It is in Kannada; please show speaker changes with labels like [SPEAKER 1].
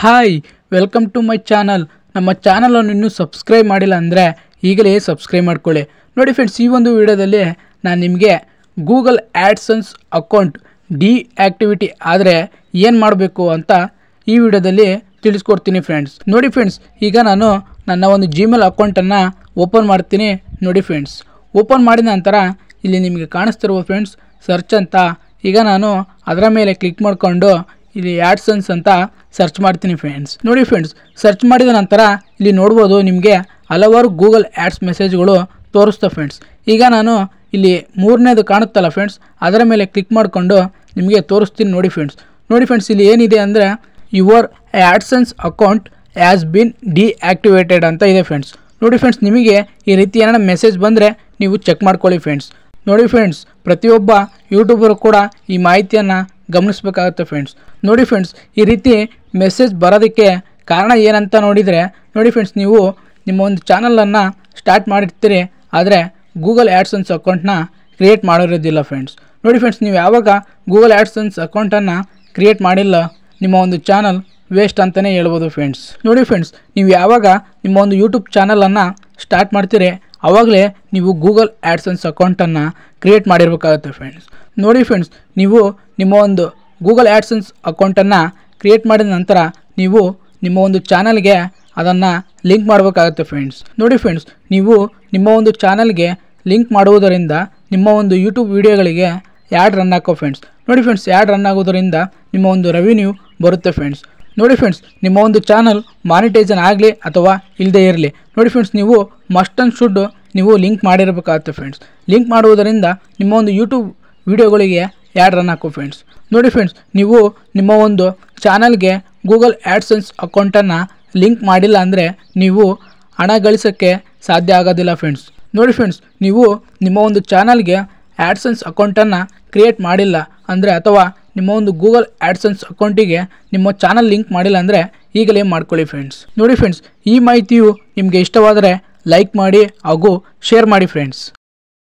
[SPEAKER 1] hi welcome to my channel ನಮ್ಮ ಚಾನಲನ್ನು ಇನ್ನೂ ಸಬ್ಸ್ಕ್ರೈಬ್ ಮಾಡಿಲ್ಲ ಅಂದರೆ ಈಗಲೇ ಸಬ್ಸ್ಕ್ರೈಬ್ ಮಾಡ್ಕೊಳ್ಳಿ ನೋಡಿ ಫ್ರೆಂಡ್ಸ್ ಈ ಒಂದು ವಿಡಿಯೋದಲ್ಲಿ ನಾನು ನಿಮಗೆ ಗೂಗಲ್ ಆ್ಯಡ್ಸನ್ಸ್ ಅಕೌಂಟ್ ಡಿಆಕ್ಟಿವಿಟಿ ಆದರೆ ಏನು ಮಾಡಬೇಕು ಅಂತ ಈ ವಿಡಿಯೋದಲ್ಲಿ ತಿಳಿಸ್ಕೊಡ್ತೀನಿ ಫ್ರೆಂಡ್ಸ್ ನೋಡಿ ಫ್ರೆಂಡ್ಸ್ ಈಗ ನಾನು ನನ್ನ ಒಂದು ಜಿಮೇಲ್ ಅಕೌಂಟನ್ನು ಓಪನ್ ಮಾಡ್ತೀನಿ ನೋಡಿ ಫ್ರೆಂಡ್ಸ್ ಓಪನ್ ಮಾಡಿದ ನಂತರ ಇಲ್ಲಿ ನಿಮಗೆ ಕಾಣಿಸ್ತಿರುವ ಫ್ರೆಂಡ್ಸ್ ಸರ್ಚ್ ಅಂತ ಈಗ ನಾನು ಅದರ ಮೇಲೆ ಕ್ಲಿಕ್ ಮಾಡಿಕೊಂಡು ಇಲ್ಲಿ ಆ್ಯಡ್ಸನ್ಸ್ ಅಂತ ಸರ್ಚ್ ಮಾಡ್ತೀನಿ ಫ್ರೆಂಡ್ಸ್ ನೋಡಿ ಫ್ರೆಂಡ್ಸ್ ಸರ್ಚ್ ಮಾಡಿದ ನಂತರ ಇಲ್ಲಿ ನೋಡ್ಬೋದು ನಿಮಗೆ ಹಲವಾರು ಗೂಗಲ್ ಆ್ಯಡ್ಸ್ ಮೆಸೇಜ್ಗಳು ತೋರಿಸ್ತಾ ಫ್ರೆಂಡ್ಸ್ ಈಗ ನಾನು ಇಲ್ಲಿ ಮೂರನೇದು ಕಾಣುತ್ತಲ್ಲ ಫ್ರೆಂಡ್ಸ್ ಅದರ ಮೇಲೆ ಕ್ಲಿಕ್ ಮಾಡಿಕೊಂಡು ನಿಮಗೆ ತೋರಿಸ್ತೀನಿ ನೋಡಿ ಫ್ರೆಂಡ್ಸ್ ನೋಡಿ ಫ್ರೆಂಡ್ಸ್ ಇಲ್ಲಿ ಏನಿದೆ ಅಂದರೆ your AdSense account has been deactivated ಅಂತ ಇದೆ ಫ್ರೆಂಡ್ಸ್ ನೋಡಿ ಫ್ರೆಂಡ್ಸ್ ನಿಮಗೆ ಈ ರೀತಿ ಏನಾರ ಮೆಸೇಜ್ ಬಂದರೆ ನೀವು ಚೆಕ್ ಮಾಡ್ಕೊಳ್ಳಿ ಫ್ರೆಂಡ್ಸ್ ನೋಡಿ ಫ್ರೆಂಡ್ಸ್ ಪ್ರತಿಯೊಬ್ಬ ಯೂಟ್ಯೂಬರು ಕೂಡ ಈ ಮಾಹಿತಿಯನ್ನು ಗಮನಿಸಬೇಕಾಗುತ್ತೆ ಫ್ರೆಂಡ್ಸ್ ನೋಡಿ ಫ್ರೆಂಡ್ಸ್ ಈ ರೀತಿ ಮೆಸೇಜ್ ಬರೋದಕ್ಕೆ ಕಾರಣ ಏನಂತ ನೋಡಿದರೆ ನೋಡಿ ಫ್ರೆಂಡ್ಸ್ ನೀವು ನಿಮ್ಮ ಒಂದು ಚಾನಲನ್ನು ಸ್ಟಾರ್ಟ್ ಮಾಡಿರ್ತೀರಿ ಆದರೆ ಗೂಗಲ್ ಆ್ಯಡ್ಸನ್ಸ್ ಅಕೌಂಟ್ನ ಕ್ರಿಯೇಟ್ ಮಾಡಿರೋದಿಲ್ಲ ಫ್ರೆಂಡ್ಸ್ ನೋಡಿ ಫ್ರೆಂಡ್ಸ್ ನೀವು ಯಾವಾಗ ಗೂಗಲ್ ಆ್ಯಡ್ಸನ್ಸ್ ಅಕೌಂಟನ್ನು ಕ್ರಿಯೇಟ್ ಮಾಡಿಲ್ಲ ನಿಮ್ಮ ಒಂದು ಚಾನಲ್ ವೇಸ್ಟ್ ಅಂತಲೇ ಹೇಳ್ಬೋದು ಫ್ರೆಂಡ್ಸ್ ನೋಡಿ ಫ್ರೆಂಡ್ಸ್ ನೀವು ಯಾವಾಗ ನಿಮ್ಮ ಒಂದು ಯೂಟ್ಯೂಬ್ ಚಾನಲನ್ನು ಸ್ಟಾರ್ಟ್ ಮಾಡ್ತೀರಿ ಆವಾಗಲೇ ನೀವು ಗೂಗಲ್ ಆ್ಯಡ್ಸನ್ಸ್ ಅಕೌಂಟನ್ನು ಕ್ರಿಯೇಟ್ ಮಾಡಿರಬೇಕಾಗುತ್ತೆ ಫ್ರೆಂಡ್ಸ್ ನೋಡಿ ಫ್ರೆಂಡ್ಸ್ ನೀವು ನಿಮ್ಮ ಒಂದು ಗೂಗಲ್ ಆ್ಯಡ್ಸನ್ಸ್ ಅಕೌಂಟನ್ನು ಕ್ರಿಯೇಟ್ ಮಾಡಿದ ನಂತರ ನೀವು ನಿಮ್ಮ ಒಂದು ಚಾನಲ್ಗೆ ಅದನ್ನು ಲಿಂಕ್ ಮಾಡಬೇಕಾಗುತ್ತೆ ಫ್ರೆಂಡ್ಸ್ ನೋಡಿ ಫ್ರೆಂಡ್ಸ್ ನೀವು ನಿಮ್ಮ ಒಂದು ಚಾನಲ್ಗೆ ಲಿಂಕ್ ಮಾಡುವುದರಿಂದ ನಿಮ್ಮ ಒಂದು ಯೂಟ್ಯೂಬ್ ವೀಡಿಯೋಗಳಿಗೆ ಯಾಡ್ ರನ್ ಹಾಕೋ ಫ್ರೆಂಡ್ಸ್ ನೋಡಿ ಫ್ರೆಂಡ್ಸ್ ಯಾಡ್ ರನ್ ಆಗೋದರಿಂದ ನಿಮ್ಮ ಒಂದು ರೆವಿನ್ಯೂ ಬರುತ್ತೆ ಫ್ರೆಂಡ್ಸ್ ನೋಡಿ ಫ್ರೆಂಡ್ಸ್ ನಿಮ್ಮ ಒಂದು ಚಾನಲ್ ಮಾನಿಟೈಸನ್ ಆಗಲಿ ಅಥವಾ ಇಲ್ಲದೇ ಇರಲಿ ನೋಡಿ ಫ್ರೆಂಡ್ಸ್ ನೀವು ಮಸ್ಟ್ ಆ್ಯಂಡ್ ಶುಡ್ ನೀವು ಲಿಂಕ್ ಮಾಡಿರಬೇಕಾಗುತ್ತೆ ಫ್ರೆಂಡ್ಸ್ ಲಿಂಕ್ ಮಾಡುವುದರಿಂದ ನಿಮ್ಮ ಒಂದು ಯೂಟ್ಯೂಬ್ ವಿಡಿಯೋಗಳಿಗೆ ಯಾಡ್ ರನ್ ಹಾಕೋ ಫ್ರೆಂಡ್ಸ್ ನೋಡಿ ಫ್ರೆಂಡ್ಸ್ ನೀವು ನಿಮ್ಮ ಒಂದು ಚಾನಲ್ಗೆ ಗೂಗಲ್ ಆ್ಯಡ್ಸನ್ಸ್ ಅಕೌಂಟನ್ನು ಲಿಂಕ್ ಮಾಡಿಲ್ಲ ಅಂದರೆ ನೀವು ಹಣ ಗಳಿಸೋಕ್ಕೆ ಸಾಧ್ಯ ಆಗೋದಿಲ್ಲ ಫ್ರೆಂಡ್ಸ್ ನೋಡಿ ಫ್ರೆಂಡ್ಸ್ ನೀವು ನಿಮ್ಮ ಒಂದು ಚಾನಲ್ಗೆ ಆ್ಯಡ್ಸನ್ಸ್ ಅಕೌಂಟನ್ನು ಕ್ರಿಯೇಟ್ ಮಾಡಿಲ್ಲ ಅಂದರೆ ಅಥವಾ ನಿಮ್ಮ ಒಂದು ಗೂಗಲ್ ಆ್ಯಡ್ಸನ್ಸ್ ಅಕೌಂಟಿಗೆ ನಿಮ್ಮ ಚಾನಲ್ ಲಿಂಕ್ ಮಾಡಿಲ್ಲ ಅಂದರೆ ಈಗಲೇ ಮಾಡ್ಕೊಳ್ಳಿ ಫ್ರೆಂಡ್ಸ್ ನೋಡಿ ಫ್ರೆಂಡ್ಸ್ ಈ ಮಾಹಿತಿಯು ನಿಮಗೆ ಇಷ್ಟವಾದರೆ ಲೈಕ್ ಮಾಡಿ ಹಾಗೂ ಶೇರ್ ಮಾಡಿ ಫ್ರೆಂಡ್ಸ್